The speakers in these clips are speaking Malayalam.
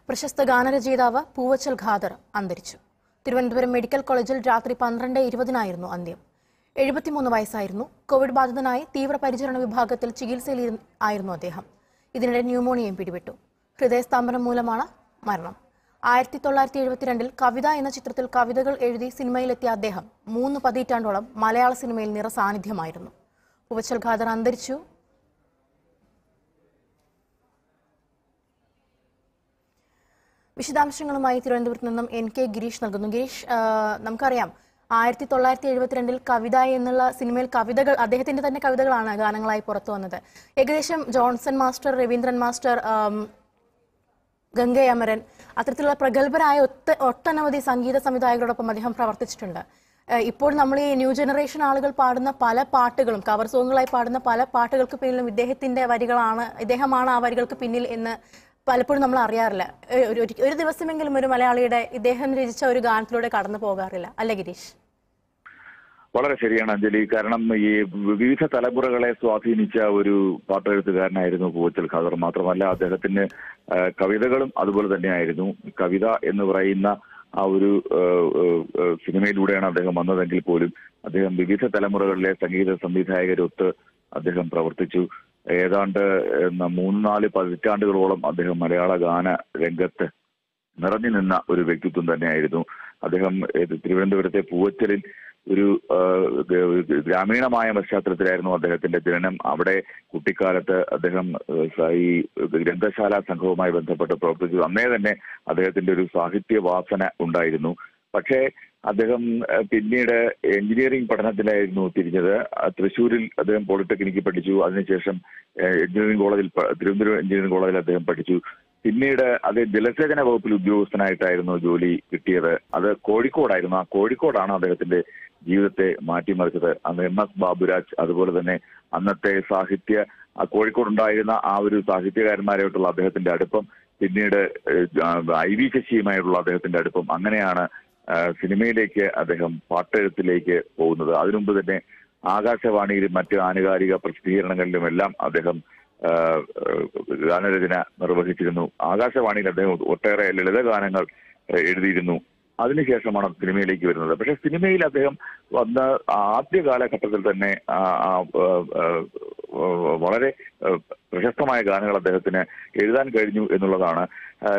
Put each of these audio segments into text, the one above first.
പ്രശസ്ത ഗാനരചയിതാവ് പൂവച്ചൽ ഖാദർ അന്തരിച്ചു തിരുവനന്തപുരം മെഡിക്കൽ കോളേജിൽ രാത്രി പന്ത്രണ്ട് ഇരുപതിനായിരുന്നു അന്ത്യം എഴുപത്തിമൂന്ന് വയസ്സായിരുന്നു കോവിഡ് ബാധിതനായി തീവ്രപരിചരണ വിഭാഗത്തിൽ ചികിത്സയിൽ ഇരു- ആയിരുന്നു അദ്ദേഹം ഇതിനിടെ ന്യൂമോണിയയും പിടിപെട്ടു ഹൃദയസ്തംഭനം മൂലമാണ് മരണം ആയിരത്തി തൊള്ളായിരത്തി എഴുപത്തിരണ്ടിൽ കവിത എന്ന ചിത്രത്തിൽ കവിതകൾ എഴുതി സിനിമയിലെത്തിയ അദ്ദേഹം മൂന്ന് പതിറ്റാണ്ടോളം മലയാള സിനിമയിൽ നിറസാന്നിധ്യമായിരുന്നു പൂവച്ചൽ ഖാദർ അന്തരിച്ചു വിശദാംശങ്ങളുമായി തിരുവനന്തപുരത്ത് നിന്നും എൻ കെ ഗിരീഷ് നൽകുന്നു ഗിരീഷ് ആ, നമുക്കറിയാം ആയിരത്തി തൊള്ളായിരത്തി എഴുപത്തിരണ്ടിൽ കവിത എന്നുള്ള സിനിമയിൽ കവിതകൾ അദ്ദേഹത്തിന്റെ തന്നെ കവിതകളാണ് ഗാനങ്ങളായി പുറത്തു വന്നത് ഏകദേശം ജോൺസൺ മാസ്റ്റർ രവീന്ദ്രൻ മാസ്റ്റർ ആം, ഗംഗ അമരൻ അത്തരത്തിലുള്ള പ്രഗത്ഭരായ ഒത്ത ഒട്ടനവധി സംഗീത സംവിധായകരോടൊപ്പം അദ്ദേഹം പ്രവർത്തിച്ചിട്ടുണ്ട് ഏഹ് ഇപ്പോൾ നമ്മൾ ഈ ന്യൂ ജനറേഷൻ ആളുകൾ പാടുന്ന പല പാട്ടുകളും കവർ സോങ്ങുകളായി പാടുന്ന പല പാട്ടുകൾക്ക് പിന്നിലും ഇദ്ദേഹത്തിന്റെ വരികളാണ് ഇദ്ദേഹമാണ് ആ വരികൾക്ക് പിന്നിൽ എന്ന് പലപ്പോഴും നമ്മൾ അറിയാറില്ല ഏഹ് ഒരു ഒരു- ഒരു ദിവസമെങ്കിലും ഒരു മലയാളിയുടെ ഇദ്ദേഹം രചിച്ച ഒരു ഗാനത്തിലൂടെ കടന്നു പോകാറില്ല അല്ലേ ഗിരീഷ് വളരെ ശരിയാണ് അഞ്ജലി കാരണം ഈ വിവിധ തലമുറകളെ സ്വാധീനിച്ച ഒരു പാട്ടെഴുത്തുകാരനായിരുന്നു പൂവച്ചൽ ഖാദർ മാത്രമല്ല അദ്ദേഹത്തിന് ആ, കവിതകളും അതുപോലെ തന്നെയായിരുന്നു കവിത എന്ന് പറയുന്ന ആ ഒരു ആ, ആ, സിനിമയിലൂടെയാണ് അദ്ദേഹം വന്നതെങ്കിൽ പോലും അദ്ദേഹം വിവിധ തലമുറകളിലെ സംഗീത സംവിധായകരൊത്ത് അദ്ദേഹം പ്രവർത്തിച്ചു ഏതാണ്ട് ഏഹ്, മൂന്ന് നാല് പതിറ്റാണ്ടുകളോളം അദ്ദേഹം മലയാള ഗാന രംഗത്ത് നിറഞ്ഞു നിന്ന ഒരു വ്യക്തിത്വം തന്നെയായിരുന്നു അദ്ദേഹം ഏത് തിരുവനന്തപുരത്തെ പൂവച്ചലിൽ ഒരു ആ, ഗ- ഗ്രാമീണമായ പശ്ചാത്തലത്തിലായിരുന്നു അദ്ദേഹത്തിന്റെ ജനനം അവിടെ കുട്ടിക്കാലത്ത് അദ്ദേഹം ഏഹ്, സ- ഈ ഗ്രന്ഥശാല സംഘവുമായി ബന്ധപ്പെട്ട് പ്രവർത്തിച്ചു അന്നേ തന്നെ അദ്ദേഹത്തിന്റെ ഒരു സാഹിത്യ വാസന ഉണ്ടായിരുന്നു പക്ഷേ അദ്ദേഹം ഏഹ്, പിന്നീട് എഞ്ചിനീയറിംഗ് പഠനത്തിലായിരുന്നു തിരിഞ്ഞത് ആ, തൃശ്ശൂരിൽ അദ്ദേഹം പോളിടെക്നിക്ക് പഠിച്ചു അതിനുശേഷം ഏഹ്, എഞ്ചിനീയറിംഗ് കോളേജിൽ പ- തിരുവനന്തപുരം എഞ്ചിനീയറിംഗ് കോളേജിൽ അദ്ദേഹം പഠിച്ചു പിന്നീട് അത് ജലസേചന വകുപ്പിൽ ഉദ്യോഗസ്ഥനായിട്ടായിരുന്നു ജോലി കിട്ടിയത് അത് കോഴിക്കോടായിരുന്നു ആ കോഴിക്കോടാണ് അദ്ദേഹത്തിന്റെ ജീവിതത്തെ മാറ്റിമറിച്ചത് അന്ന് എം എസ് ബാബുരാജ് അതുപോലെ തന്നെ അന്നത്തെ സാഹിത്യ ആ കോഴിക്കോടുണ്ടായിരുന്ന ആ ഒരു സാഹിത്യകാരന്മാരായിട്ടുള്ള അദ്ദേഹത്തിന്റെ അടുപ്പം പിന്നീട് ഏഹ്, ആ, ഐ വി ശശിയുമായിട്ടുള്ള അദ്ദേഹത്തിന്റെ അടുപ്പം അങ്ങനെയാണ് ആ, സിനിമയിലേക്ക് അദ്ദേഹം പാട്ടെഴുത്തിലേക്ക് പോകുന്നത് അതിനുമുമ്പ് തന്നെ ആകാശവാണിയിലും മറ്റ് ആനുകാലിക പ്രസിദ്ധീകരണങ്ങളിലും എല്ലാം അദ്ദേഹം ആ, ഗാനരചന നിർവഹിച്ചിരുന്നു ആകാശവാണിയിൽ അദ്ദേഹം ഒട്ടേറെ ലളിതഗാനങ്ങൾ ഏഹ്, എഴുതിയിരുന്നു അതിനുശേഷമാണ് സിനിമയിലേക്ക് വരുന്നത് പക്ഷെ സിനിമയിൽ അദ്ദേഹം വന്ന ആദ്യ കാലഘട്ടത്തിൽ തന്നെ ആ, ആ, ആ, ആ, വളരെ ആ, പ്രശസ്തമായ ഗാനങ്ങൾ അദ്ദേഹത്തിന് എഴുതാൻ കഴിഞ്ഞു എന്നുള്ളതാണ് ആ,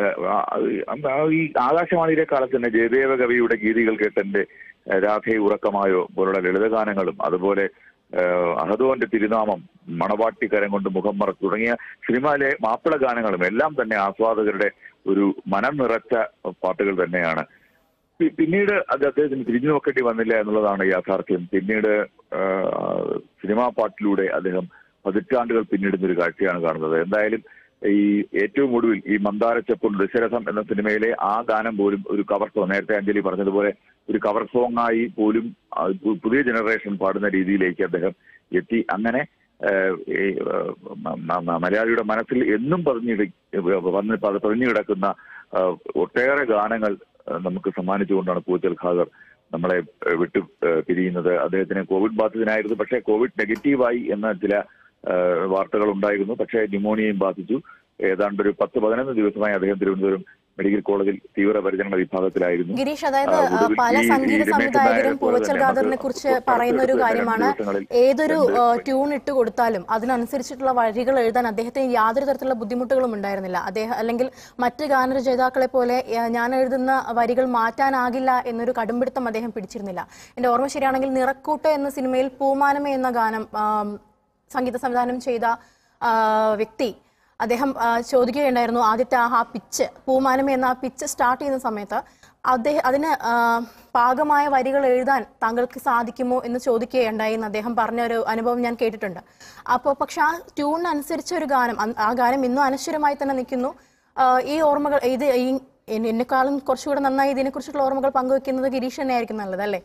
ആ, ഈ ആകാശവാണിയിലെ കാലത്ത് തന്നെ ജയദേവ കവിയുടെ ഗീതികൾ കേട്ടെന്റെ രാധയെ ഉറക്കമായോ പോലുള്ള ലളിതഗാനങ്ങളും അതുപോലെ ഏഹ് അഹദോന്റെ തിരുനാമം മണവാട്ടിക്കരം കൊണ്ട് മുഖം മറച്ചു തുടങ്ങിയ സിനിമയിലെ മാപ്പിള ഗാനങ്ങളും എല്ലാം തന്നെ ആസ്വാദകരുടെ ഒരു മനം നിറച്ച പാട്ടുകൾ തന്നെയാണ് പി- പിന്നീട് അത് അദ്ദേഹത്തിന് തിരിഞ്ഞു നോക്കേണ്ടി വന്നില്ല എന്നുള്ളതാണ് യാഥാർത്ഥ്യം പിന്നീട് ആഹ്, സിനിമാ പാട്ടിലൂടെ അദ്ദേഹം പതിറ്റാണ്ടുകൾ പിന്നിടുന്ന ഒരു കാഴ്ചയാണ് കാണുന്നത് എന്തായാലും ഈ ഏറ്റവും ഒടുവിൽ ഈ മന്ദാരച്ചപ്പോൾ ദശരഥം എന്ന സിനിമയിലെ ആ ഗാനം പോലും ഒരു കവർ സോങ് നേരത്തെ അഞ്ജലി പറഞ്ഞതുപോലെ ഒരു കവർ സോങ് ആയി പോലും ആ, പു- പുതിയ ജനറേഷൻ പാടുന്ന രീതിയിലേക്ക് അദ്ദേഹം എത്തി അങ്ങനെ ഏഹ്, ഈ, ഏഹ്, മ- മ- മലയാളിയുടെ മനസ്സിൽ എന്നും പതിഞ്ഞിട വന്ന് പ- പതിഞ്ഞു കിടക്കുന്ന ആ, ഒട്ടേറെ ഗാനങ്ങൾ ആ, നമുക്ക് സമ്മാനിച്ചുകൊണ്ടാണ് പൂച്ചൽ ഖാദർ നമ്മളെ ഏഹ്, വിട്ടു ഏഹ്, പിരിയുന്നത് അദ്ദേഹത്തിന് കോവിഡ് ബാധിതനായിരുന്നു പക്ഷേ കോവിഡ് നെഗറ്റീവായി എന്ന ചില ഏഹ്, വാർത്തകൾ ഉണ്ടായിരുന്നു പക്ഷേ ന്യൂമോണിയയും ബാധിച്ചു ഏതാണ്ട് ഒരു പത്ത് പതിനൊന്ന് ദിവസമായി അദ്ദേഹം തിരുവനന്തപുരം മെഡിക്കൽ കോളേജിൽ തീവ്രപരിചരണ വിഭാഗത്തിലായിരുന്നു ഗിരീഷ് അതായത് ആ, ആ, ഒടുവിൽ പല ഈ- ഈ സംഗീത രമേശ് സംവിധായകരും നായരെ പോലെ പൂവച്ചൽ തന്നെ ഖാദറിനെ നമുക്ക് കുറിച്ച് പുറത്തെടുത്ത് പറയുന്ന ഒരു വരാൻ കാര്യമാണ് ദിവസങ്ങളിൽ ഏതൊരു രണ്ട് ആ, ട്യൂൺ ഇട്ട് കൊടുത്താലും അതിനനുസരിച്ചിട്ടുള്ള വഴികൾ എഴുതാൻ അദ്ദേഹത്തിന് യാതൊരു തരത്തിലുള്ള ബുദ്ധിമുട്ടുകളും ഉണ്ടായിരുന്നില്ല അദ്ദേഹം അല്ലെങ്കിൽ മറ്റ് ഗാനരചയിതാക്കളെ പോലെ ആ, ഞാൻ എഴുതുന്ന വരികൾ മാറ്റാനാകില്ല എന്നൊരു കടുംപിടുത്തം അദ്ദേഹം പിടിച്ചിരുന്നില്ല എന്റെ ഓർമ്മ ശരിയാണെങ്കിൽ നിറക്കൂട്ട് എന്ന സിനിമയിൽ പൂമാനമേ എന്ന ഗാനം ആം, സംഗീത സംവിധാനം ചെയ്ത ആ, വ്യക്തി അദ്ദേഹം ആ, ചോദിക്കുകയുണ്ടായിരുന്നു ആദ്യത്തെ ആ ആ പിച്ച് പൂമാനമേ എന്ന ആ പിച്ച് സ്റ്റാർട്ട് ചെയ്യുന്ന സമയത്ത് അദ്ദേഹം അതിന് ആ, പാകമായ വരികൾ എഴുതാൻ താങ്കൾക്ക് സാധിക്കുമോ എന്ന് ചോദിക്കുകയുണ്ടായി എന്ന് അദ്ദേഹം പറഞ്ഞ ഒരു അനുഭവം ഞാൻ കേട്ടിട്ടുണ്ട് അപ്പോൾ പക്ഷെ ആ ട്യൂണിനനുസരിച്ച ഒരു ഗാനം അന്ന് ആ ഗാനം ഇന്നും അനശ്വരമായി തന്നെ നിൽക്കുന്നു ആ, ഈ ഓർമ്മകൾ ഇത് ഈ എന്നെ- എന്നെക്കാളും കുറച്ചുകൂടെ നന്നായി ഇതിനെക്കുറിച്ചുള്ള ഓർമ്മകൾ പങ്കുവെക്കുന്നത് ഗിരീഷ് തന്നെയായിരിക്കും നല്ലത് അല്ലേ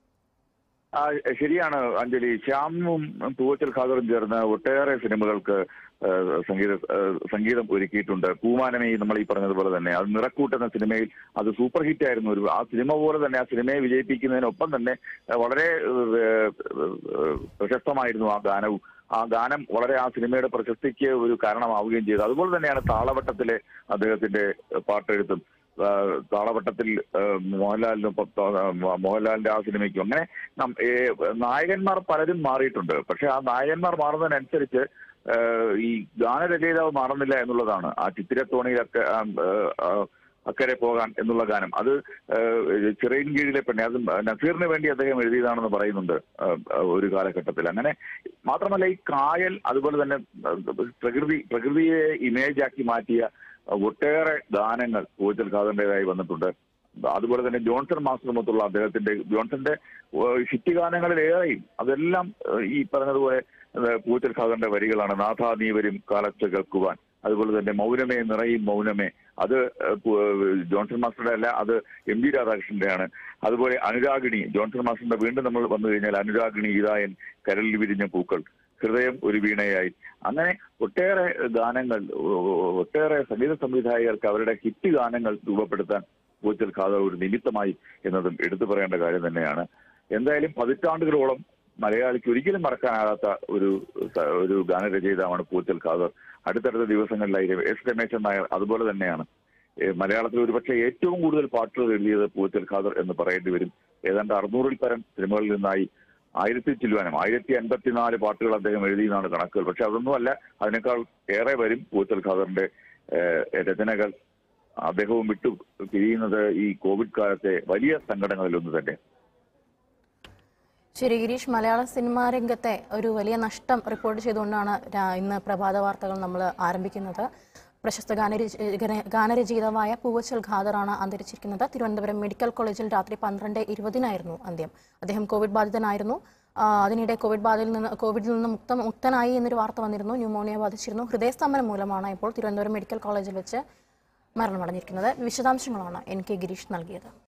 ആ, ശരിയാണ് അഞ്ജലി ശ്യാമും പൂവച്ചൽ ഖാദറും ചേർന്ന് ഒട്ടേറെ സിനിമകൾക്ക് ആ, സംഗീത ആ, സംഗീതം ഒരുക്കിയിട്ടുണ്ട് പൂമാനമേ നമ്മൾ ഈ പറഞ്ഞതുപോലെ തന്നെ അത് നിറക്കൂട്ട് എന്ന സിനിമയിൽ അത് സൂപ്പർ ഹിറ്റ് ആയിരുന്നു ഒരു ആ സിനിമ പോലെ തന്നെ ആ സിനിമയെ വിജയിപ്പിക്കുന്നതിനൊപ്പം തന്നെ ആ, വളരെ ആ, ആ, പ്രശസ്തമായിരുന്നു ആ ഗാനവും ആ ഗാനം വളരെ ആ സിനിമയുടെ പ്രശസ്തിക്ക് ഒരു കാരണമാവുകയും ചെയ്തു അതുപോലെ തന്നെയാണ് താളവട്ടത്തിലെ അദ്ദേഹത്തിന്റെ പാട്ടെഴുത്തും ആ, താളവട്ടത്തിൽ ആ, മോഹൻലാലിനൊപ്പം ത- മോഹൻലാലിന്റെ ആ സിനിമയ്ക്കും അങ്ങനെ നം- ഏ, നായകന്മാർ പലരും മാറിയിട്ടുണ്ട് പക്ഷെ ആ നായകന്മാർ മാറുന്നതിനനുസരിച്ച് ആ, ഈ ഗാനരചയിതാവ് മാറുന്നില്ല എന്നുള്ളതാണ് ആ ചിത്തിരത്തോണിയിലൊക്കെ ആ, ആ, അക്കരെ പോകാൻ എന്നുള്ള ഗാനം അത് ഏഹ്, ചിറയിൻ കീഴിലെ പെണ്ണെ അത് നസീറിന് വേണ്ടി അദ്ദേഹം എഴുതിയതാണെന്ന് പറയുന്നുണ്ട് ഏഹ്, ഒരു കാലഘട്ടത്തിൽ അങ്ങനെ മാത്രമല്ല ഈ കായൽ അതുപോലെ തന്നെ ഏഹ്, പ്രകൃതി പ്രകൃതിയെ ഇമേജ് ആക്കി മാറ്റിയ ഒട്ടേറെ ഗാനങ്ങൾ പൂച്ചൽ ഖാദറിൻ്റെതായി വന്നിട്ടുണ്ട് അതുപോലെ തന്നെ ജോൺസൺ മാസ്റ്ററുമൊത്തുള്ള അദ്ദേഹത്തിന്റെ ജോൺസന്റെ ഏഹ്, ഹിറ്റ് ഗാനങ്ങളിലേറെയും അതെല്ലാം ഏഹ്, ഈ പറഞ്ഞതുപോലെ ഏഹ്, പൂച്ചൽ ഖാദറിന്റെ വരികളാണ് നാഥാ നീ വരും കാലത്ത് കേൾക്കുവാൻ അതുപോലെ തന്നെ മൗനമേ നിറയും മൗനമേ അത് ഏഹ്, പു- ഏഹ്, ജോൺസൺ മാസ്റ്ററുടെ അല്ല അത് എം ജി രാധാകൃഷ്ണന്റെയാണ് അതുപോലെ അനുരാഗിണി ജോൺസൺ മാസ്റ്ററിന്റെ വീണ്ടും നമ്മൾ വന്നു കഴിഞ്ഞാൽ അനുരാഗിണി ഇതായൻ കരളിൽ വിരിഞ്ഞ പൂക്കൾ ഹൃദയം ഒരു വീണയായി അങ്ങനെ ഒട്ടേറെ ഗാനങ്ങൾ ഒ- ഒട്ടേറെ സംഗീത സംവിധായകർക്ക് അവരുടെ ഹിറ്റ് ഗാനങ്ങൾ രൂപപ്പെടുത്താൻ പൂച്ചൽ ഖാദർ ഒരു നിമിത്തമായി എന്നതും എടുത്തു പറയേണ്ട കാര്യം തന്നെയാണ് എന്തായാലും പതിറ്റാണ്ടുകളോളം മലയാളിക്ക് ഒരിക്കലും മറക്കാനാകാത്ത ഒരു സ- ഒരു ഗാനരചയിതാവാണ് പൂച്ചൽ ഖാദർ അടുത്തടുത്ത ദിവസങ്ങളിലായി രമേ- എസ് രമേശൻ നായർ അതുപോലെ തന്നെയാണ് ഏഹ് മലയാളത്തിൽ ഒരുപക്ഷെ ഏറ്റവും കൂടുതൽ പാട്ടുകൾ എഴുതിയത് പൂച്ചൽ ഖാദർ എന്ന് പറയേണ്ടി വരും ഏതാണ്ട് അറുന്നൂറിൽ പരം സിനിമകളിൽ നിന്നായി ആയിരത്തി ചില്ലുവാനും ആയിരത്തി അൻപത്തിനാല് പാട്ടുകൾ അദ്ദേഹം എഴുതിയെന്നാണ് കണക്കുകൾ പക്ഷെ അതൊന്നുമല്ല അതിനേക്കാൾ ഏറെ വരും പൂച്ചൽ ഖാദറിന്റെ ഏഹ്, രചനകൾ അദ്ദേഹവും വിട്ടു പിരിയുന്നത് ഈ കോവിഡ് കാലത്തെ വലിയ സങ്കടങ്ങളിലൊന്ന് തന്നെ ശരി ഗിരീഷ് മലയാള സിനിമാ രംഗത്തെ ഒരു വലിയ നഷ്ടം റിപ്പോർട്ട് ചെയ്തുകൊണ്ടാണ് രാ- ഇന്ന് പ്രഭാത വാർത്തകൾ നമ്മൾ ആരംഭിക്കുന്നത് പ്രശസ്ത ഗാനരച ഗന- ഗാനരചയിതാവായ പൂവച്ചൽ ഖാദറാണ് അന്തരിച്ചിരിക്കുന്നത് തിരുവനന്തപുരം മെഡിക്കൽ കോളേജിൽ രാത്രി പന്ത്രണ്ട് ഇരുപതിനായിരുന്നു അന്ത്യം അദ്ദേഹം കോവിഡ് ബാധിതനായിരുന്നു ആ, അതിനിടെ കോവിഡ് ബാധയിൽ നിന്ന് കോവിഡിൽ നിന്ന് മുക്ത മുക്തനായി എന്നൊരു വാർത്ത വന്നിരുന്നു ന്യൂമോണിയ ബാധിച്ചിരുന്നു ഹൃദയസ്തംഭനം മൂലമാണ് ഇപ്പോൾ തിരുവനന്തപുരം മെഡിക്കൽ കോളേജിൽ വെച്ച് മരണമടഞ്ഞിരിക്കുന്നത് വിശദാംശങ്ങളാണ് എൻ കെ ഗിരീഷ് നൽകിയത്